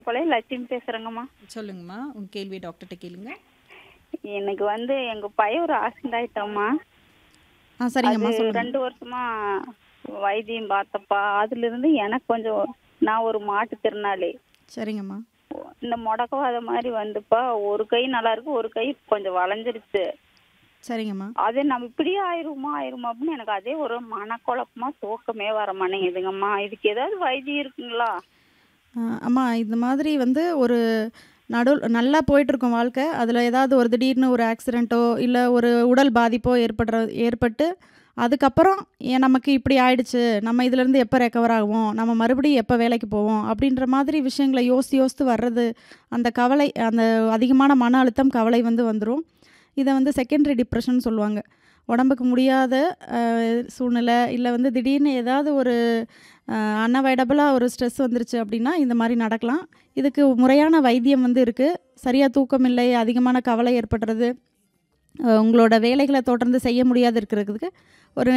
கொலை லட்சுமி பேசுறேங்கம்மா சொல்லுங்கம்மா உங்க கேள்வி டாக்டர்கிட்ட கேளுங்க எனக்கு வந்து எங்க பையன் ஒரு ஆக்சிடென்ட் ஆயிட்டோம்மா ஆ சரிங்கம்மா அது சொல்லுங்க ரெண்டு வருஷமா வைத்தியம் பார்த்தப்பா அதுல இருந்து எனக்கு கொஞ்சம் நான் ஒரு மாட்டுத்திறனாளி சரிங்கம்மா இந்த முடக்கவாத மாதிரி வந்துப்பா ஒரு கை நல்லா இருக்கு ஒரு கை கொஞ்சம் வளைஞ்சிருச்சு சரிங்கம்மா அது நம்ம இப்படியே ஆயிருமா ஆயிருமா அப்படின்னு எனக்கு அதே ஒரு மனக்குழப்பமா தூக்கமே வர மாட்டேங்குதுங்கம்மா இதுக்கு ஏதாவது வைத்தியம் இருக்குங்களா ஆ, அம்மா இந்த மாதிரி வந்து ஒரு நடு நல்லா போயிட்டுருக்கும் வாழ்க்கை அதில் ஏதாவது ஒரு திடீர்னு ஒரு ஆக்சிடெண்ட்டோ இல்லை ஒரு உடல் பாதிப்போ ஏற்படுற ஏற்பட்டு அதுக்கப்புறம் ஏன் நமக்கு இப்படி ஆயிடுச்சு நம்ம இதுலேருந்து எப்போ ரெக்கவர் ஆகுவோம் நம்ம மறுபடியும் எப்போ வேலைக்கு போவோம் அப்படின்ற மாதிரி விஷயங்களை யோசித்து யோசித்து வர்றது அந்த கவலை அந்த அதிகமான மன அழுத்தம் கவலை வந்து வந்துடும் இதை வந்து செகண்டரி டிப்ரெஷன் சொல்லுவாங்க உடம்புக்கு முடியாத அஹ், சூழ்நிலை இல்லை வந்து திடீர்னு ஏதாவது ஒரு அன்அவைடபுளாக ஒரு ஸ்ட்ரெஸ் வந்துருச்சு அப்படின்னா இந்த மாதிரி நடக்கலாம் இதுக்கு முறையான வைத்தியம் வந்து இருக்குது சரியாக தூக்கம் இல்லை அதிகமான கவலை ஏற்படுறது அஹ், உங்களோட வேலைகளை தொடர்ந்து செய்ய முடியாது இருக்கிறதுக்கு ஒரு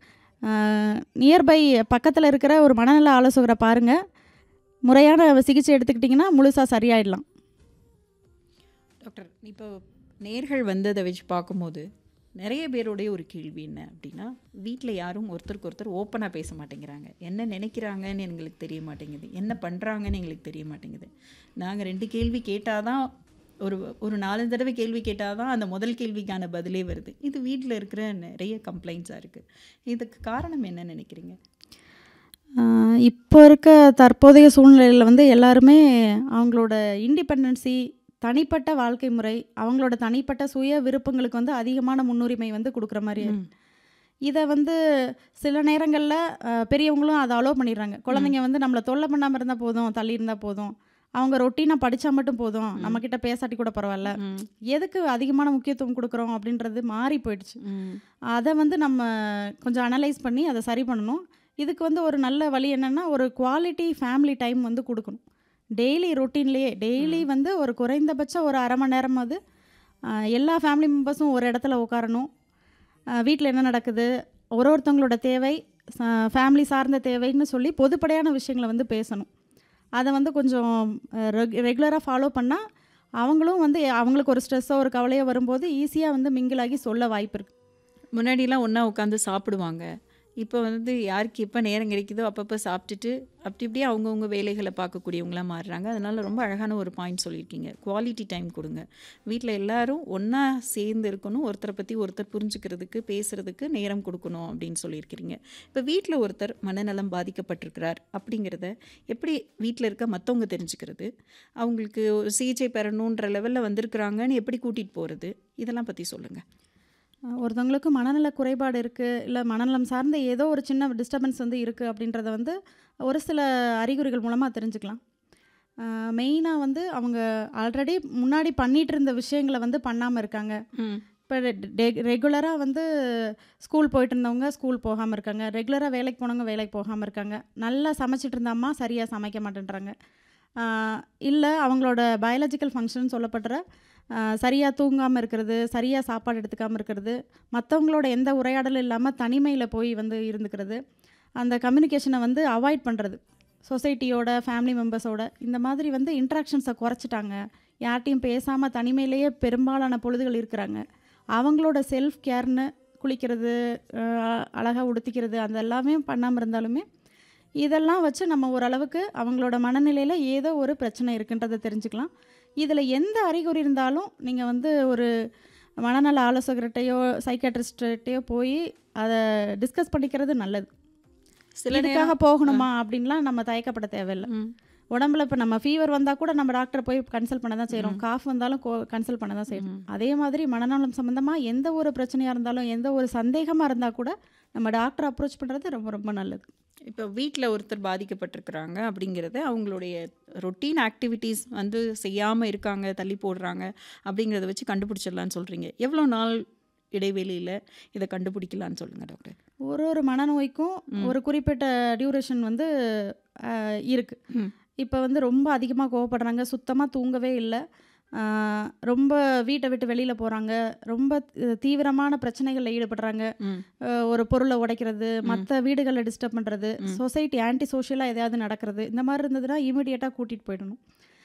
நியர்பை பக்கத்தில் இருக்கிற ஒரு மனநல ஆலோசகரை பாருங்கள் முறையான சிகிச்சை எடுத்துக்கிட்டிங்கன்னா முழுசாக சரியாயிடலாம் டாக்டர் இப்போ நேர்கள் வந்து அதை வச்சு பார்க்கும்போது நிறைய பேருடைய ஒரு கேள்வி என்ன அப்படின்னா வீட்டில் யாரும் ஒருத்தருக்கு ஒருத்தர் ஓப்பனாக பேச மாட்டேங்கிறாங்க என்ன நினைக்கிறாங்கன்னு எங்களுக்கு தெரிய மாட்டேங்குது என்ன பண்ணுறாங்கன்னு எங்களுக்கு தெரிய மாட்டேங்குது நாங்கள் ரெண்டு கேள்வி கேட்டால் தான் ஒரு ஒரு நாலஞ்சு தடவை கேள்வி கேட்டால் தான் அந்த முதல் கேள்விக்கான பதிலே வருது இது வீட்டில் இருக்கிற நிறைய கம்ப்ளைண்ட்ஸாக இருக்குது இதுக்கு காரணம் என்ன நினைக்கிறீங்க ஆஹ் இப்போ இருக்க தற்போதைய சூழ்நிலையில் வந்து எல்லாருமே அவங்களோட இண்டிபெண்டன்சி தனிப்பட்ட வாழ்க்கை முறை அவங்களோட தனிப்பட்ட சுய விருப்பங்களுக்கு வந்து அதிகமான முன்னுரிமை வந்து கொடுக்குற மாதிரி இருக்கு. இதை வந்து சில நேரங்களில் பெரியவங்களும் அதை அலோவ் பண்ணிடுறாங்க குழந்தைங்க வந்து நம்மளை தொல்லை பண்ணாமல் இருந்தால் போதும் தள்ளி இருந்தால் போதும் அவங்க ரொட்டீனாக படித்தா மட்டும் போதும் நம்மக்கிட்ட பேசாட்டி கூட பரவாயில்ல எதுக்கு அதிகமான முக்கியத்துவம் கொடுக்குறோம் அப்படின்றது மாறி போயிடுச்சு அதை வந்து நம்ம கொஞ்சம் அனலைஸ் பண்ணி அதை சரி பண்ணணும் இதுக்கு வந்து ஒரு நல்ல வழி என்னென்னா ஒரு குவாலிட்டி ஃபேமிலி டைம் வந்து கொடுக்கணும் டெய்லி ரொட்டீன்லேயே டெய்லி வந்து ஒரு குறைந்தபட்சம் ஒரு அரை மணி நேரமாவது ஆஹ், எல்லா ஃபேமிலி மெம்பர்ஸும் ஒரு இடத்துல உட்காரணும் வீட்டில் என்ன நடக்குது ஒரு ஒருத்தவங்களோட தேவை ஃபேமிலி சார்ந்த தேவைன்னு சொல்லி பொதுப்படையான விஷயங்களை வந்து பேசணும் அதை வந்து கொஞ்சம் ரெகுலராக ஃபாலோ பண்ணால் அவங்களும் வந்து அவங்களுக்கு ஒரு ஸ்ட்ரெஸ்ஸோ ஒரு கவலையோ வரும்போது ஈஸியாக வந்து மிங்கிளாகி சொல்ல வாய்ப்பு இருக்குது முன்னாடிலாம் ஒன்றா உட்காந்து சாப்பிடுவாங்க இப்போ வந்து யாருக்கு எப்போ நேரம் கிடைக்குதோ அப்பப்போ சாப்பிட்டுட்டு அப்படி இப்படியே அவங்கவுங்க வேலைகளை பார்க்கக்கூடியவங்களாம் மாறுறாங்க அதனால ரொம்ப அழகான ஒரு பாயிண்ட் சொல்லியிருக்கீங்க குவாலிட்டி டைம் கொடுங்க வீட்டில் எல்லாரும் ஒன்றா சேர்ந்து இருக்கணும் ஒருத்தரை பற்றி ஒருத்தர் புரிஞ்சுக்கிறதுக்கு பேசுகிறதுக்கு நேரம் கொடுக்கணும் அப்படின்னு சொல்லியிருக்கிறீங்க இப்போ வீட்டில் ஒருத்தர் மனநலம் பாதிக்கப்பட்டிருக்கிறார் அப்படிங்கிறத எப்படி வீட்டில் இருக்க மற்றவங்க தெரிஞ்சுக்கிறது அவங்களுக்கு ஒரு சிகிச்சை பெறணுன்ற லெவலில் வந்திருக்கிறாங்கன்னு எப்படி கூட்டிகிட்டு போகிறது இதெல்லாம் பற்றி சொல்லுங்கள் அஹ் ஒருத்தவங்களுக்கு மனநல குறைபாடு இருக்குது இல்லை மனநலம் சார்ந்த ஏதோ ஒரு சின்ன டிஸ்டர்பன்ஸ் வந்து இருக்குது அப்படின்றத வந்து ஒரு சில அறிகுறிகள் மூலமாக தெரிஞ்சுக்கலாம் மெயினாக வந்து அவங்க ஆல்ரெடி முன்னாடி பண்ணிட்டு இருந்த விஷயங்களை வந்து பண்ணாமல் இருக்காங்க இப்போ ரெகுலராக வந்து ஸ்கூல் போயிட்டு இருந்தவங்க ஸ்கூல் போகாமல் இருக்காங்க ரெகுலராக வேலைக்கு போனவங்க வேலைக்கு போகாமல் இருக்காங்க நல்லா சமைச்சிட்டு இருந்த அம்மா சரியாக சமைக்க மாட்டேன்றாங்க இல்லை அவங்களோட பயாலஜிக்கல் ஃபங்க்ஷன் சொல்லப்படுற சரியாக தூங்காமல் இருக்கிறது சரியாக சாப்பாடு எடுத்துக்காமல் இருக்கிறது மற்றவங்களோட எந்த உரையாடலும் இல்லாமல் தனிமையில் போய் வந்து இருந்துக்கிறது அந்த கம்யூனிகேஷனை வந்து அவாய்ட் பண்ணுறது சொசைட்டியோட ஃபேமிலி மெம்பர்ஸோட இந்த மாதிரி வந்து இன்ட்ராக்ஷன்ஸை குறைச்சிட்டாங்க யார்ட்டையும் பேசாமல் தனிமையிலேயே பெரும்பாலான பொழுதுகள் இருக்கிறாங்க அவங்களோட செல்ஃப் கேர்னு குளிக்கிறது அழகாக உடுத்திக்கிறது அது எல்லாமே பண்ணாமல் இருந்தாலுமே இதெல்லாம் வச்சு நம்ம ஓரளவுக்கு அவங்களோட மனநிலையில் ஏதோ ஒரு பிரச்சனை இருக்குன்றதை தெரிஞ்சுக்கலாம் இதில் எந்த அறிகுறி இருந்தாலும் நீங்கள் வந்து ஒரு மனநல ஆலோசகர்கிட்டையோ சைக்காட்ரிஸ்ட்டையோ போய் அதை டிஸ்கஸ் பண்ணிக்கிறது நல்லது சில இதுக்காக போகணுமா அப்படின்லாம் நம்ம தயக்கப்பட தேவையில்லை உடம்புல இப்போ நம்ம ஃபீவர் வந்தால் கூட நம்ம டாக்டரை போய் கன்சல்ட் பண்ண தான் செய்கிறோம் காஃப் வந்தாலும் கன்சல்ட் பண்ண தான் செய்யணும் அதே மாதிரி மனநலம் சம்மந்தமாக எந்த ஒரு பிரச்சனையாக இருந்தாலும் எந்த ஒரு சந்தேகமாக இருந்தால் கூட நம்ம டாக்டரை அப்ரோச் பண்ணுறது ரொம்ப ரொம்ப நல்லது இப்போ வீட்டில் ஒருத்தர் பாதிக்கப்பட்டிருக்கிறாங்க அப்படிங்கிறத அவங்களுடைய ரொட்டீன் ஆக்டிவிட்டீஸ் வந்து செய்யாமல் இருக்காங்க தள்ளி போடுறாங்க அப்படிங்கிறத வச்சு கண்டுபிடிச்சிடலான்னு சொல்கிறீங்க எவ்வளோ நாள் இடைவெளியில் இதை கண்டுபிடிக்கலான்னு சொல்லுங்கள் டாக்டர் ஒரு ஒரு மனநோய்க்கும் ஒரு குறிப்பிட்ட டியூரேஷன் வந்து அஹ், இருக்கு ம். இப்போ வந்து ரொம்ப அதிகமாக கோவப்படுறாங்க சுத்தமாக தூங்கவே இல்லை ஆஹ், ரொம்ப வீட்டை விட்டு வெளியில் போகிறாங்க ரொம்ப தி- தீவிரமான பிரச்சனைகளில் ஈடுபடுறாங்க ம். ஆஹ், ஒரு பொருளை உடைக்கிறது மற்ற வீடுகளில் டிஸ்டர்ப் பண்ணுறது சொசைட்டி ஆன்டி சோஷியலாக எதையாவது நடக்கிறது இந்த மாதிரி இருந்ததுன்னா இமீடியட்டாக கூட்டிகிட்டு போயிடணும்